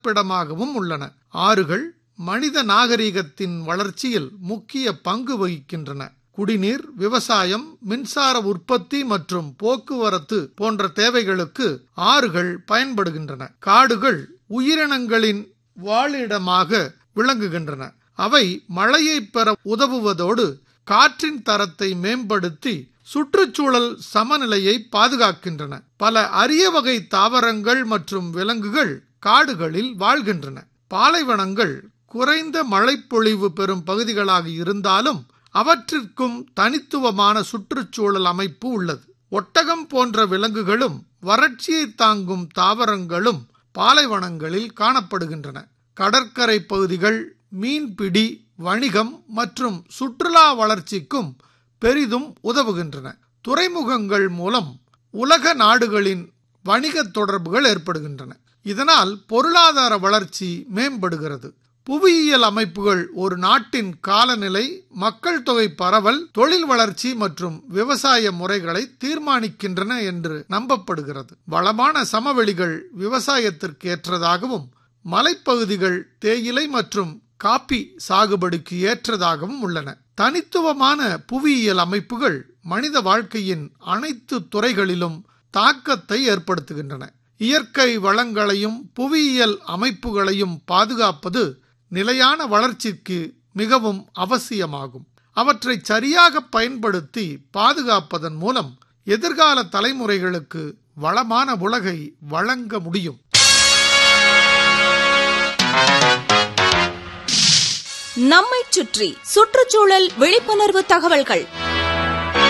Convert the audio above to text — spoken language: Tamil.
பிடமாகவும் உள்ளன ஆறுகள் மனித நாகரிகத்தின் வளர்ச்சியில் முக்கிய பங்கு வகிக்கின்றன குடிநீர் விவசாயம் மின்சார உற்பத்தி மற்றும் போக்குவரத்து போன்ற தேவைகளுக்கு ஆறுகள் பயன்படுகின்றன காடுகள் உயிரினங்களின் வாழிடமாக விளங்குகின்றன அவை மழையை பெற உதவுவதோடு காற்றின் தரத்தை மேம்படுத்தி சுற்றுச்சூழல் சமநிலையை பாதுகாக்கின்றன பல அரிய வகை தாவரங்கள் மற்றும் விலங்குகள் காடுகளில் வாழ்கின்றன பாலைவனங்கள் குறைந்த மழைப்பொழிவு பெறும் பகுதிகளாக இருந்தாலும் அவற்றிற்கும் தனித்துவமான சுற்றுச்சூழல் அமைப்பு உள்ளது ஒட்டகம் போன்ற விலங்குகளும் வறட்சியை தாங்கும் தாவரங்களும் பாலைவனங்களில் காணப்படுகின்றன கடற்கரை பகுதிகள் மீன்பிடி வணிகம் மற்றும் சுற்றுலா வளர்ச்சிக்கும் பெரிதும் உதவுகின்றன துறைமுகங்கள் மூலம் உலக நாடுகளின் வணிக தொடர்புகள் ஏற்படுகின்றன இதனால் பொருளாதார வளர்ச்சி மேம்படுகிறது புவியியல் அமைப்புகள் ஒரு நாட்டின் காலநிலை மக்கள் தொகை பரவல் தொழில் வளர்ச்சி மற்றும் விவசாய முறைகளை தீர்மானிக்கின்றன என்று நம்பப்படுகிறது வளமான சமவெளிகள் விவசாயத்திற்கு ஏற்றதாகவும் மலைப்பகுதிகள் தேயிலை மற்றும் காப்பி சாகுபடிக்கு ஏற்றதாகவும் உள்ளன தனித்துவமான புவியியல் அமைப்புகள் மனித வாழ்க்கையின் அனைத்து துறைகளிலும் தாக்கத்தை ஏற்படுத்துகின்றன இயற்கை வளங்களையும் புவியியல் அமைப்புகளையும் பாதுகாப்பது நிலையான வளர்ச்சிக்கு மிகவும் அவசியமாகும் அவற்றை சரியாக பயன்படுத்தி பாதுகாப்பதன் மூலம் எதிர்கால தலைமுறைகளுக்கு வளமான உலகை வழங்க முடியும் நம்மைச் சுற்றி சுற்றுச்சூழல் விழிப்புணர்வு தகவல்கள்